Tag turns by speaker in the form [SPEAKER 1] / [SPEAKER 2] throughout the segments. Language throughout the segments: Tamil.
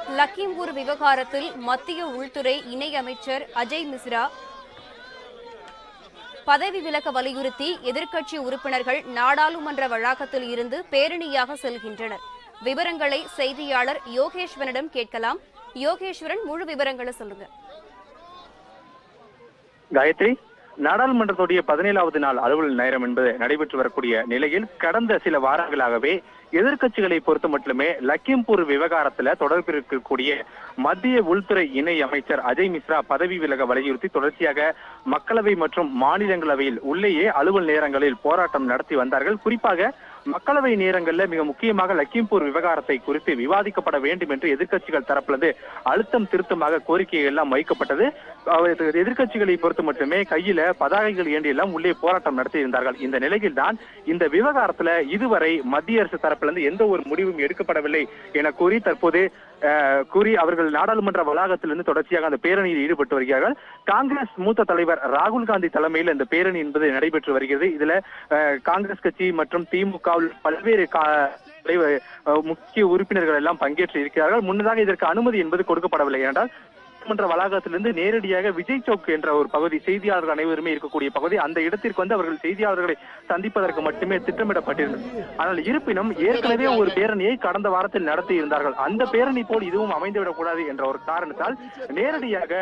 [SPEAKER 1] லக்கிம்பூர் விவகாரத்தில் மத்திய உள்துறை இணையமைச்சர் அஜய் மிஸ்ரா பதவி விலக வலியுறுத்தி எதிர்க்கட்சி உறுப்பினர்கள் நாடாளுமன்ற வளாகத்தில் இருந்து பேரணியாக செல்கின்றனர் விவரங்களை செய்தியாளர் யோகேஸ்வரனிடம் கேட்கலாம் யோகேஸ்வரன் முழு விவரங்களை சொல்லுங்க
[SPEAKER 2] காயத்ரி நாடாளுமன்றத்துடைய பதினேழாவது நாள் அலுவல் நேரம் என்பது நடைபெற்று வரக்கூடிய நிலையில் கடந்த சில வாரங்களாகவே எதிர்க்கட்சிகளை பொறுத்த மட்டுமே லக்கிம்பூர் விவகாரத்துல தொடர்பு இருக்கக்கூடிய மத்திய உள்துறை இணை அமைச்சர் அஜய் மிஸ்ரா பதவி விலக வலியுறுத்தி தொடர்ச்சியாக மக்களவை மற்றும் மாநிலங்களவையில் உள்ளேயே அலுவல் நேரங்களில் போராட்டம் நடத்தி வந்தார்கள் குறிப்பாக மக்களவை நேரங்கள்ல மிக முக்கியமாக லக்கிம்பூர் விவகாரத்தை குறித்து விவாதிக்கப்பட வேண்டும் என்று எதிர்க்கட்சிகள் தரப்பிலிருந்து அழுத்தம் திருத்தமாக கோரிக்கைகள் எல்லாம் வைக்கப்பட்டது அஹ் எதிர்க்கட்சிகளை பொறுத்து மட்டுமே கையில பதாகைகள் ஏந்தி எல்லாம் உள்ளே போராட்டம் நடத்தி இருந்தார்கள் இந்த நிலையில் தான் இந்த விவகாரத்துல இதுவரை மத்திய அரசு தரப்பிலிருந்து எந்த ஒரு முடிவும் எடுக்கப்படவில்லை என கூறி தற்போது அஹ், கூறி அவர்கள் நாடாளுமன்ற வளாகத்திலிருந்து தொடர்ச்சியாக அந்த பேரணியில் ஈடுபட்டு வருகிறார்கள் காங்கிரஸ் மூத்த தலைவர் ராகுல் காந்தி தலைமையில் இந்த பேரணி என்பது நடைபெற்று வருகிறது இதுல அஹ், காங்கிரஸ் கட்சி மற்றும் திமுக பல்வேறு கா- தலைவர், அஹ், முக்கிய உறுப்பினர்கள் எல்லாம் பங்கேற்று இருக்கிறார்கள் முன்னதாக இதற்கு அனுமதி என்பது கொடுக்கப்படவில்லை என்றால் மன்ற வளாகத்திலிருந்து நேரடியாக விஜய் சவுக் என்ற ஒரு பகுதி செய்தியாளர்கள் அனைவருமே இருக்கக்கூடிய பகுதி அந்த இடத்திற்கு வந்து அவர்கள் செய்தியாளர்களை சந்திப்பதற்கு மட்டுமே திட்டமிடப்பட்டிருந்தது ஆனால் இருப்பினும் ஏற்கனவே ஒரு பேரணியை கடந்த வாரத்தில் நடத்தி இருந்தார்கள் அந்த பேரணி போல் இதுவும் அமைந்துவிடக் கூடாது என்ற ஒரு காரணத்தால் நேரடியாக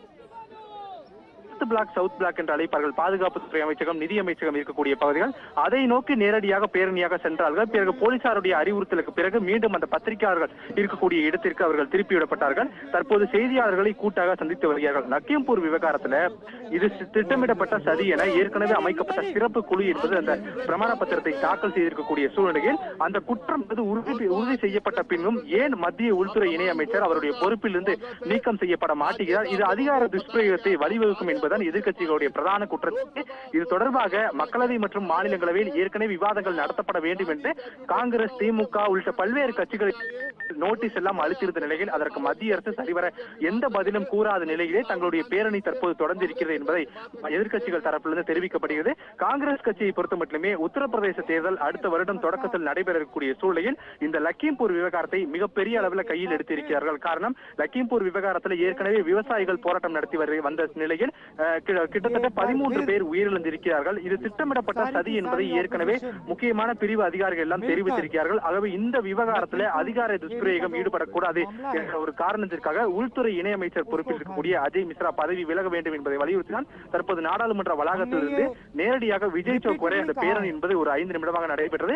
[SPEAKER 2] நார்த் பிளாக் சவுத் பிளாக் என்று அழைப்பார்கள் பாதுகாப்புத்துறை அமைச்சகம் நிதி அமைச்சகம் இருக்கக்கூடிய பகுதிகள் அதை நோக்கி நேரடியாக பேரணியாக சென்றார்கள் பிறகு போலீசாருடைய அறிவுறுத்தலுக்கு பிறகு மீண்டும் அந்த பத்திரிகையாளர்கள் இருக்கக்கூடிய இடத்திற்கு அவர்கள் திருப்பிவிடப்பட்டார்கள் தற்போது செய்தியாளர்களை கூட்டாக சந்தித்து வருகிறார்கள் லக்கியம்பூர் விவகாரத்துல இது சி- திட்டமிடப்பட்ட சதி என ஏற்கனவே அமைக்கப்பட்ட சிறப்பு குழு என்பது அந்த பிரமாண பத்திரத்தை தாக்கல் செய்திருக்கக்கூடிய சூழ்நிலையில் அந்த குற்றம் என்பது உறுதி உறுதி செய்யப்பட்ட பின்னும் ஏன் மத்திய உள்துறை இணையமைச்சர் அவருடைய பொறுப்பிலிருந்து நீக்கம் செய்யப்பட மாட்டேங்கிறார் இது அதிகார துஷ்பிரயோகத்தை வழிவகுக்கும் என்பதுதான் எதிர்க்கட்சிகளுடைய பிரதான குற்றச்சாட்டு இது தொடர்பாக மக்களவை மற்றும் மாநிலங்களவையில் ஏற்கனவே விவாதங்கள் நடத்தப்பட வேண்டும் என்று காங்கிரஸ் திமுக உள்ளிட்ட பல்வேறு கட்சிகள் நோட்டீஸ் எல்லாம் அளித்திருந்த நிலையில் அதற்கு மத்திய அரசு சரிவர எந்த பதிலும் கூறாத நிலையிலே தங்களுடைய பேரணி தற்போது தொடர்ந்து இருக்கிறது என்பதை எதிர்க்கட்சிகள் தரப்பிலிருந்து தெரிவிக்கப்படுகிறது காங்கிரஸ் கட்சியை பொறுத்த மட்டுமே உத்தரப்பிரதேச தேர்தல் அடுத்த வருடம் தொடக்கத்தில் நடைபெற இருக்கக்கூடிய சூழ்நிலையில் இந்த லக்கிம்பூர் விவகாரத்தை மிகப்பெரிய அளவில் கையில் எடுத்திருக்கிறார்கள் காரணம் லக்கிம்பூர் விவகாரத்தில் ஏற்கனவே விவசாயிகள் போராட்டம் நடத்தி வரு- வந்த நிலையில் அஹ், கி- கிட்டத்தட்ட பதிமூன்று பேர் உயிரிழந்திருக்கிறார்கள் இது திட்டமிடப்பட்ட சதி என்பதை ஏற்கனவே முக்கியமான பிரிவு அதிகாரிகள் எல்லாம் தெரிவித்திருக்கிறார்கள் ஆகவே இந்த விவகாரத்தில் அதிகார துஷ்பிரயோகம் ஈடுபடக்கூடாது என்ற ஒரு காரணத்திற்காக உள்துறை இணையமைச்சர் பொறுப்பில் இருக்கக்கூடிய அஜய் மிஸ்ரா பதவி விலக வேண்டும் என்பதை வலியுறுத்தினால் தற்போது நாடாளுமன்ற வளாகத்திலிருந்து நேரடியாக விஜய் சௌக் வரை அந்த பேரணி என்பது ஒரு ஐந்து நிமிடமாக நடைபெற்றது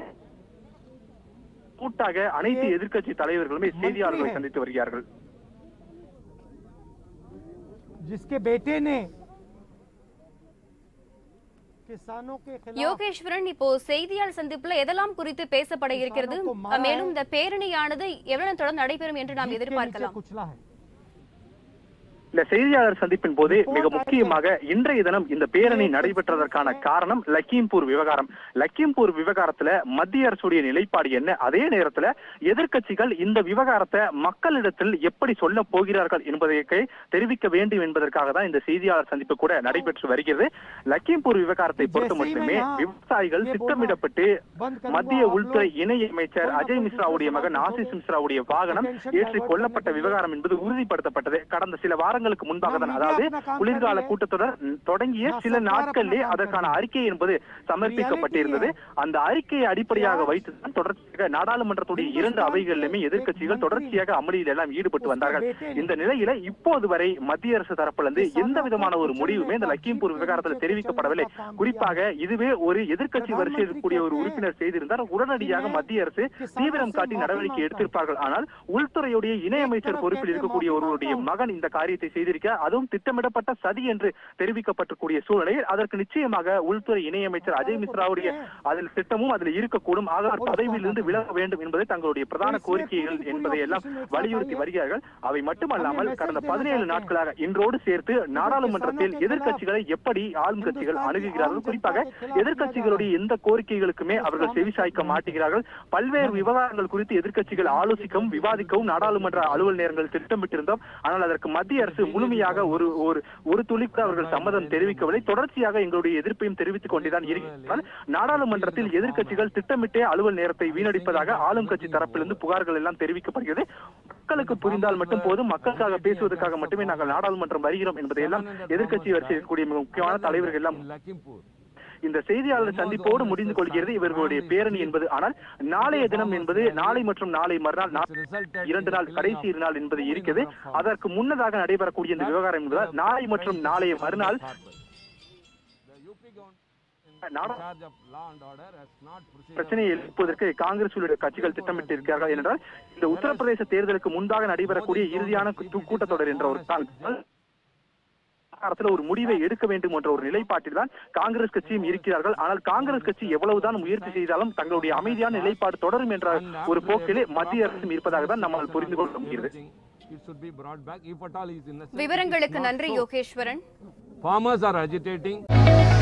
[SPEAKER 2] கூட்டாக அனைத்து எதிர்க்கட்சி தலைவர்களுமே செய்தியாளர்களை சந்தித்து வருகிறார்கள்
[SPEAKER 3] जिसके बेटे ने किसानों के खिलाफ
[SPEAKER 1] யோகேஸ்வரன் இப்போ செய்தியாளர் சந்திப்புல எதெல்லாம் குறித்து பேசப்பட இருக்கிறது
[SPEAKER 3] கிசானோ கோ மாரா
[SPEAKER 1] மேலும் இந்த பேரணியானது எவ்வளவு தொடர்ந்து நடைபெறும் என்று நாம்
[SPEAKER 3] जीत के नीचे
[SPEAKER 1] எதிர்பார்க்கலாம்
[SPEAKER 3] कुचला है
[SPEAKER 2] இந்த செய்தியாளர் சந்திப்பின் போது மிக முக்கியமாக இன்றைய தினம் இந்த பேரணி நடைபெற்றதற்கான காரணம் லக்கிம்பூர் விவகாரம் லக்கிம்பூர் விவகாரத்துல மத்திய அரசுடைய நிலைப்பாடு என்ன அதே நேரத்துல எதிர்க்கட்சிகள் இந்த விவகாரத்தை மக்களிடத்தில் எப்படி சொல்ல போகிறார்கள் என்பதை தெரிவிக்க வேண்டும் என்பதற்காக தான் இந்த செய்தியாளர் சந்திப்பு கூட நடைபெற்று வருகிறது லக்கிம்பூர் விவகாரத்தை பொறுத்த மட்டுமே விவசாயிகள் திட்டமிடப்பட்டு மத்திய உள்துறை இணை அமைச்சர் அஜய் மிஸ்ராவுடைய மகன் ஆசிஸ் மிஸ்ராவுடைய வாகனம் ஏற்றி கொல்லப்பட்ட விவகாரம் என்பது உறுதிப்படுத்தப்பட்டது கடந்த சில வாரங்களுக்கு முன்பாக தான் அதாவது குளிர்கால கூட்டத்தொடர் தொடங்கிய சில நாட்களிலே அதற்கான அறிக்கை என்பது சமர்ப்பிக்கப்பட்டிருந்தது அந்த அறிக்கையை அடிப்படையாக வைத்துதான் தொடர்ச்சியாக நாடாளுமன்றத்துடைய இரண்டு அவைகளிலுமே எதிர்க்கட்சிகள் தொடர்ச்சியாக அமளியில் எல்லாம் ஈடுபட்டு வந்தார்கள் இந்த நிலையில இப்போது வரை மத்திய அரசு தரப்பிலிருந்து எந்த விதமான ஒரு முடிவுமே இந்த லக்கிம்பூர் விவகாரத்தில் தெரிவிக்கப்படவில்லை குறிப்பாக இதுவே ஒரு எதிர்க்கட்சி வரிசையில் இருக்கக்கூடிய ஒரு உறுப்பினர் செய்திருந்தால் உடனடியாக மத்திய அரசு தீவிரம் காட்டி நடவடிக்கை எடுத்திருப்பார்கள் ஆனால் உள்துறையுடைய இணையமைச்சர் பொறுப்பில் இருக்கக்கூடிய ஒருவருடைய மகன் இந்த காரியத்தை செய்திருக்க அதுவும் திட்டமிடப்பட்ட சதி என்று தெரிவிக்கப்பட்டிருக்கூடிய சூழ்நிலையில் அதற்கு நிச்சயமாக உள்துறை இணையமைச்சர் அஜய் மிஸ்ராவுடைய அதில் திட்டமும் அதில் இருக்கக்கூடும் ஆக அவர் பதவியிலிருந்து விலக வேண்டும் என்பது தங்களுடைய பிரதான கோரிக்கைகள் என்பதை எல்லாம் வலியுறுத்தி வருகிறார்கள் அவை மட்டுமல்லாமல் கடந்த பதினேழு நாட்களாக இன்றோடு சேர்த்து நாடாளுமன்றத்தில் எதிர்க்கட்சிகளை எப்படி ஆளும் கட்சிகள் அணுகுகிறார்கள் குறிப்பாக எதிர்க்கட்சிகளுடைய எந்த கோரிக்கைகளுக்குமே அவர்கள் செவிசாய்க்க மாட்டுகிறார்கள் பல்வேறு விவகாரங்கள் குறித்து எதிர்க்கட்சிகள் ஆலோசிக்கவும் விவாதிக்கவும் நாடாளுமன்ற அலுவல் நேரங்கள் திட்டமிட்டிருந்தோம் ஆனால் அதற்கு மத்திய அரசு முழுமையாக ஒரு ஒரு ஒரு துளி கூட அவர்கள் சம்மதம் தெரிவிக்கவில்லை தொடர்ச்சியாக எங்களுடைய எதிர்ப்பையும் தெரிவித்துக் கொண்டுதான் இருக்கிறார்கள் நாடாளுமன்றத்தில் எதிர்க்கட்சிகள் திட்டமிட்டே அலுவல் நேரத்தை வீணடிப்பதாக ஆளும் கட்சி தரப்பிலிருந்து புகார்கள் எல்லாம் தெரிவிக்கப்படுகிறது மக்களுக்கு புரிந்தால் மட்டும் போதும் மக்களுக்காக பேசுவதற்காக மட்டுமே நாங்கள் நாடாளுமன்றம் வருகிறோம் என்பதை எல்லாம் எதிர்க்கட்சி வரிசையில் இருக்கக்கூடிய மிக முக்கியமான தலைவர்கள் எல்லாம்
[SPEAKER 4] Lakhimpur.
[SPEAKER 2] இந்த செய்தியாளர் சந்திப்போடு முடிந்து கொள்கிறது இவர்களுடைய பேரணி என்பது ஆனால் நாளைய தினம் என்பது நாளை மற்றும் நாளை மறுநாள் நா- இரண்டு நாள் கடைசி இரு நாள் என்பது இருக்கிறது அதற்கு முன்னதாக நடைபெறக்கூடிய இந்த விவகாரம் என்பதால் நாளை மற்றும் நாளைய மறுநாள்
[SPEAKER 4] The UP government in
[SPEAKER 2] நாடா-
[SPEAKER 4] charge of law and order has not proceeded.
[SPEAKER 2] பிரச்சனையை எழுப்புவதற்கு காங்கிரஸ் உள்ளிட்ட கட்சிகள் திட்டமிட்டு இருக்கிறார்கள் என்றால் இந்த உத்தரப்பிரதேச தேர்தலுக்கு முன்பாக நடைபெறக்கூடிய இறுதியான கூ- கூட்டத்தொடர் என்ற ஒரு தான் அரசுல ஒரு முடிவை எடுக்க வேண்டும் என்ற ஒரு நிலைப்பாட்டில் தான் காங்கிரஸ் கட்சியும் இருக்கிறார்கள் ஆனால் காங்கிரஸ் கட்சி எவ்வளவுதான் முயற்சி செய்தாலும் தங்களுடைய அமைதியான நிலைப்பாடு தொடரும் என்ற ஒரு போக்கிலே மத்திய அரசும் இருப்பதாக தான் நம்மால் புரிந்து கொள்ள முடிகிறது
[SPEAKER 4] It should be brought back if at all he is innocent.
[SPEAKER 1] விவரங்களுக்கு
[SPEAKER 4] Not
[SPEAKER 1] நன்றி
[SPEAKER 4] so.
[SPEAKER 1] Yogeswaran
[SPEAKER 4] Farmers are agitating.